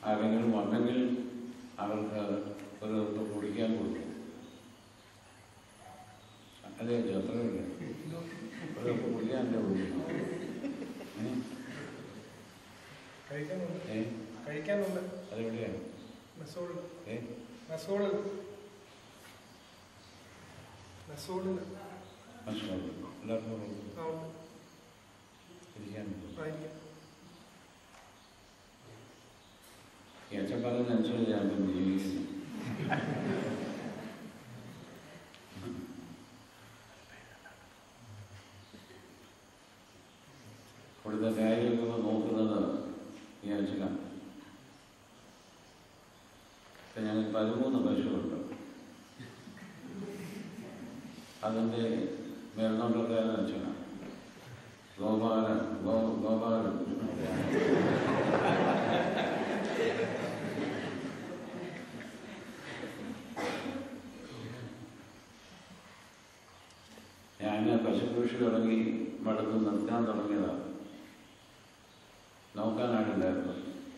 ആരെങ്കിലും വന്നെങ്കിൽ അവർക്ക് ഒരു കപ്പ് കുടിക്കാൻ കൊടുക്കും അതെ അത്രയല്ലേ ഒരു കപ്പ് കുടിക്കാൻ എൻ്റെ കൊടുക്കും കഴിക്കാനുണ്ട് ഏ കഴിക്കാനുണ്ട് അതെവിടെയാണ് മെസ്സോളിൽ ഏ മെസ്സോളിൽ മെസ്സോളിൽ മനസ്സിലാവും എല്ലാവർക്കും കൊടുക്കും ആ ഉണ്ട് ഇരിക്കാൻ കൊടുക്കും ആയിരിക്കാം ഈ അച്ഛൻ പറയുന്നതനുസരിച്ച് ഞാൻ ഇപ്പം ജീവിക്കുന്നു ഇവിടുത്തെ കാര്യമൊക്കെ നോക്കുന്നത് ഈ അച്ഛനാണ് ഇപ്പം ഞങ്ങൾക്ക് പതിമൂന്ന് പശുവുണ്ട് അതിൻ്റെ മേൽനോട്ടക്കാരൻ അച്ഛനാണ് ഗോപാലൻ ഗോ ഗോപാലൻ ഞാൻ പശുകൃഷി തുടങ്ങി വളർത്ത് നിർത്താൻ തുടങ്ങിയതാണ് നോക്കാനായിട്ടില്ലായിരുന്നു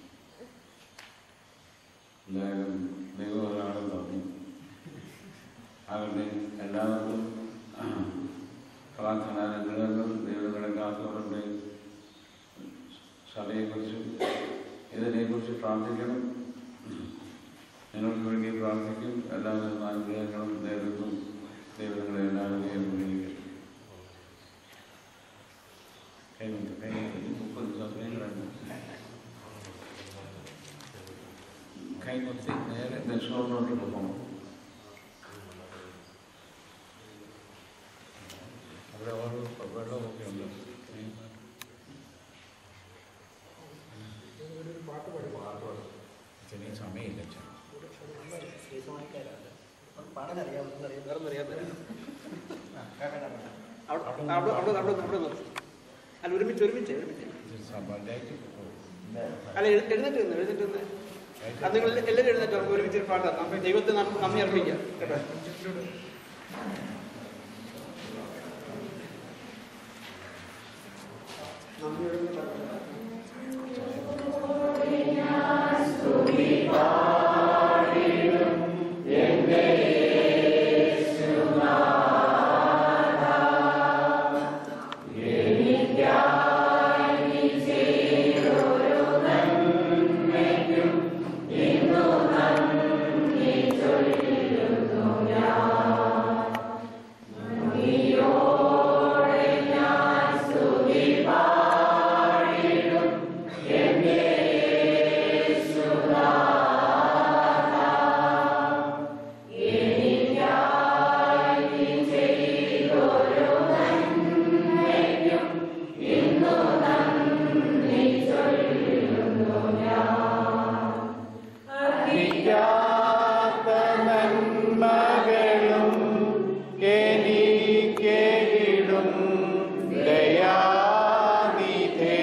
എന്തായാലും ദൈവം ഒരാളും തന്നു അവരുടെ എല്ലാവർക്കും പ്രാർത്ഥനാനുഗ്രഹങ്ങൾ ദൈവങ്ങളെ കാത്തുകൊണ്ട് സഭയെക്കുറിച്ചും ഇതിനെക്കുറിച്ച് പ്രാർത്ഥിക്കണം നിങ്ങൾക്ക് വേണ്ടി പ്രാർത്ഥിക്കും എല്ലാവരും അനുഗ്രഹങ്ങളും നേരിടുന്നു ദൈവങ്ങളെ എല്ലാവരെയും അനുഗ്രഹിക്കും കൈമുത്ത് കൈമുത്ത് മുപ്പത് സഭയിലാണ് കൈമുത്തി നേരെ ദശോറിനോട്ട് പോകണം അവിടെ ഓരോ വെള്ളമൊക്കെ ഉണ്ട് ഒരു പാട്ട് പാടി ചെറിയ സമയമില്ല അച്ഛൻ അവിടെ അവിടെ അവിടെ അവിടെ നിർത്ത്. അല്ല ഒരുമിച്ച് ഒരുമിച്ച് ഒരുമിച്ച് ഇത് സഭയിലേക്ക് പോകും അല്ല എഴു- എഴുന്നേറ്റ് നിന്ന് എഴുന്നേറ്റ് നിന്ന് അത് നിങ്ങൾ എല്ലാവരും എഴുന്നേറ്റ് നമുക്ക് ഒരുമിച്ച് ഒരു പാട്ട് നമുക്ക് ദൈവത്തെ നമുക്ക് നന്ദി അർപ്പിക്കാം കേട്ടോ നന്ദിയോടെ പാട്ട് അർഹിക്കാത്ത നന്മകളും എനിക്കേകിടും ദയാനിധേ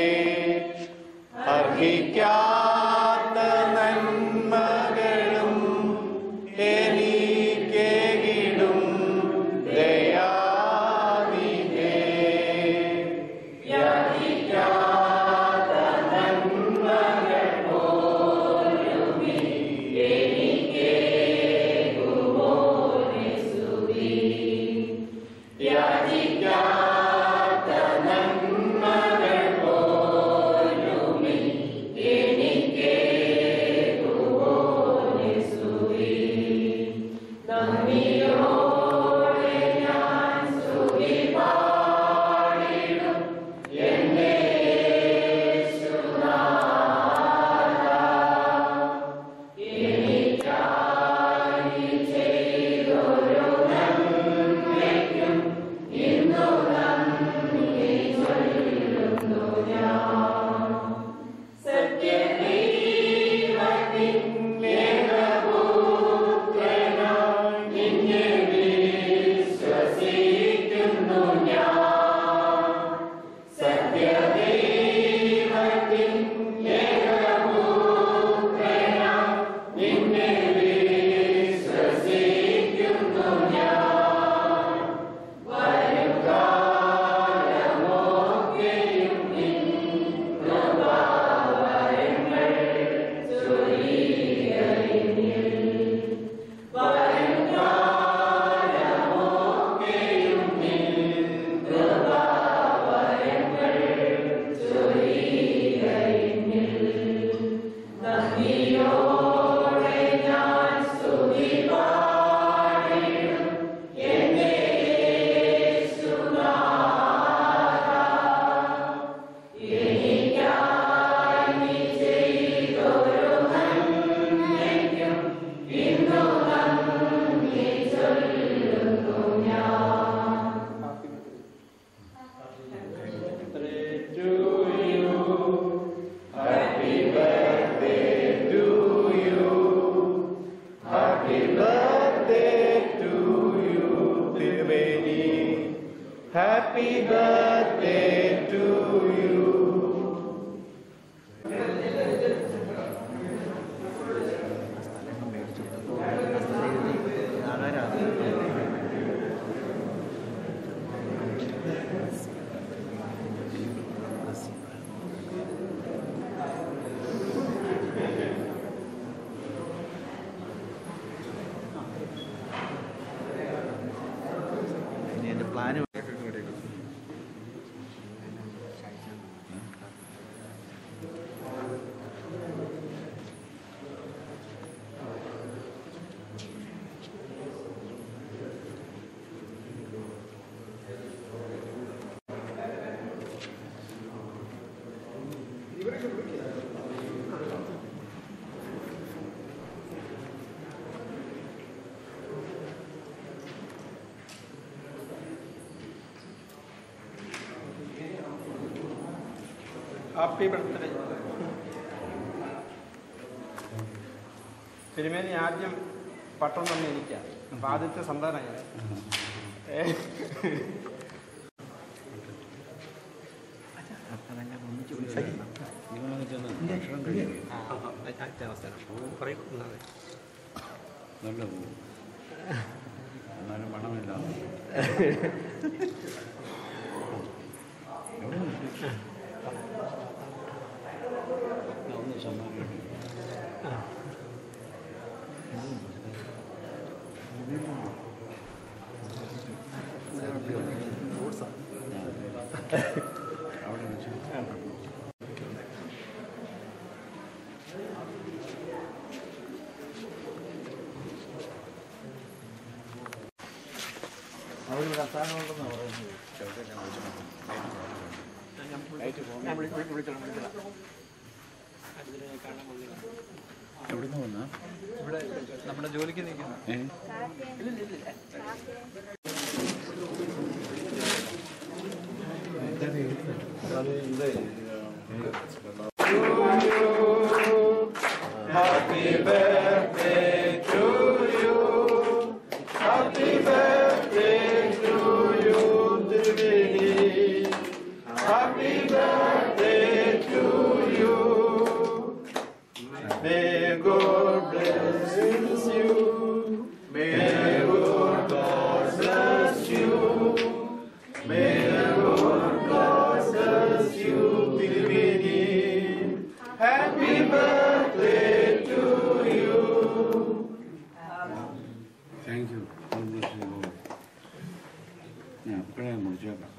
അർഹിക്കാത്ത നന്മകളും എനിക്കേകിടും ദയാനിധേ യാചിക്കാത്ത നന്മകൾ യാചിക്കാത്ത നന്മകൾ പോലും എനിക്ക് ഹാപ്പി ബർത്ത്ഡേ തിരുമേനി ആദ്യം പട്ടം തന്നെ എനിക്കാണ് അപ്പൊ ആദ്യത്തെ സന്താനം ഞാൻ ഏ? ആ, ആദ്യത്തെ അവസരം. പറയൂ. ഒന്നാമത്. നല്ല പൂവ് എന്നാലും മണമില്ല എവിടെ നിന്ന്? ഞാൻ ഒന്ന് സമ്മാനിക്കട്ടെ. അവിടെ വെച്ച് ഞാൻ വിളി- വിളി- വിളിച്ചോളാം, വിളിച്ചോളാം. അതില് കാണാൻ കൊള്ളില്ല. എവിടുന്ന് വന്നാ ഇവിടെ നമ്മുടെ ജോലിക്ക് നിൽക്കുന്നു ഏ Happy birthday to you. Happy birthday to you, Trivedi. Happy birthday to you. May God bless you. May God bless you. May God bless you, Trivedi. Happy birthday to you. Thank you ഞാൻ അപ്പോഴേ മുടിച്ചേക്കാം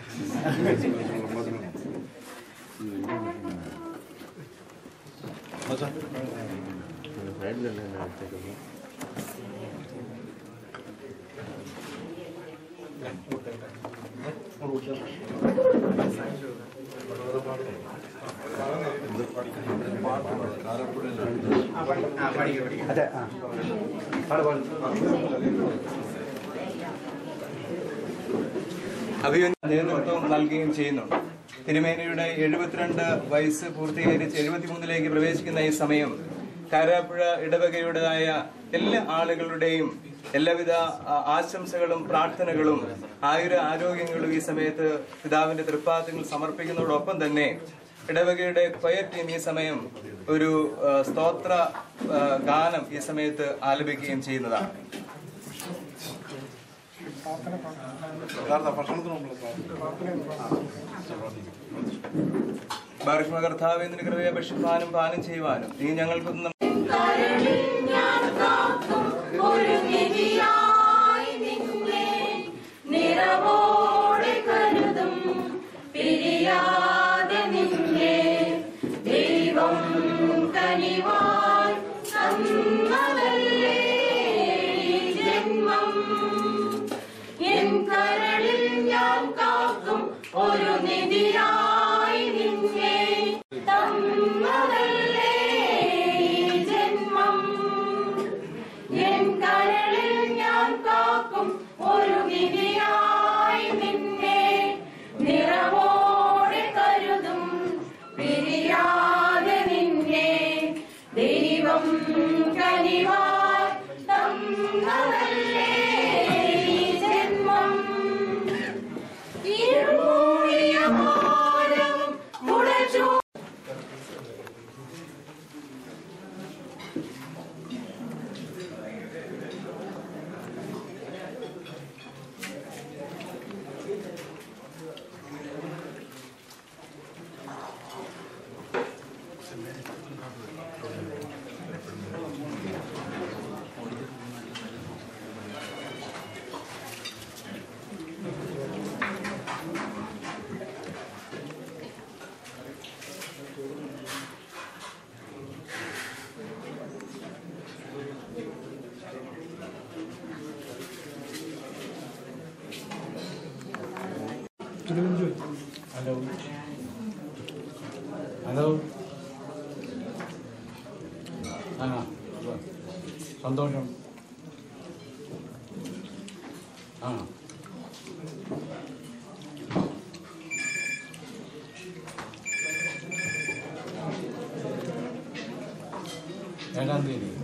അഭിമന്യ നേതൃത്വം നൽകുകയും ചെയ്യുന്നുണ്ട് തിരുമേനിയുടെ എഴുപത്തിരണ്ട് വയസ്സ് പൂർത്തീകരിച്ച് എഴുപത്തിമൂന്നിലേക്ക് പ്രവേശിക്കുന്ന ഈ സമയം കാരാപ്പുഴ ഇടവകയുടേതായ എല്ലാ ആളുകളുടെയും എല്ലാവിധ ആ, ആശംസകളും പ്രാർത്ഥനകളും ആയുര ആരോഗ്യങ്ങളും ഈ സമയത്ത് പിതാവിന്റെ തൃപ്പാദങ്ങൾ സമർപ്പിക്കുന്നതോടൊപ്പം തന്നെ ഇടവകയുടെ ക്വയർ ടീം ഈ സമയം ഒരു ആ, സ്തോത്ര ആ, ഗാനം ഈ സമയത്ത് ആലപിക്കുകയും ചെയ്യുന്നതാണ് ബാർഷ്മ കർത്താവ് നിന്റെ കൃപയെ ഭക്ഷിപ്പാനും പാനം ചെയ്യുവാനും നീ ഞങ്ങൾക്ക് തന്ന കരളിൽ ഞാൻ കാക്കും ഒരു നിധിയായി നിന്നെ നിറവോടെ കരുതും പിരിയാതെ നിന്നെ ദൈവം കനിവാൻ തന്നതല്ലേ ഈ ജന്മം എൻ കരളിൽ ഞാൻ കാക്കും ഒരു നിധിയായി നിന്നെ തന്നതല്ലേ ഈ ജന്മം എൻ കരളിൽ ഞാൻ കാക്കും ഒരു നിധിയായി നിന്നെ നിറവോടെ കരുതും പിരിയാതെ നിന്നെ ദൈവം കനിവാൻ തന്നതല്ലേ ഈ ജന്മം ഇരുമൂടിയ ഭാരം മുടച്ചു ഹലോ ഹലോ ആ സന്തോഷം ആ ഏഴാം തീയതി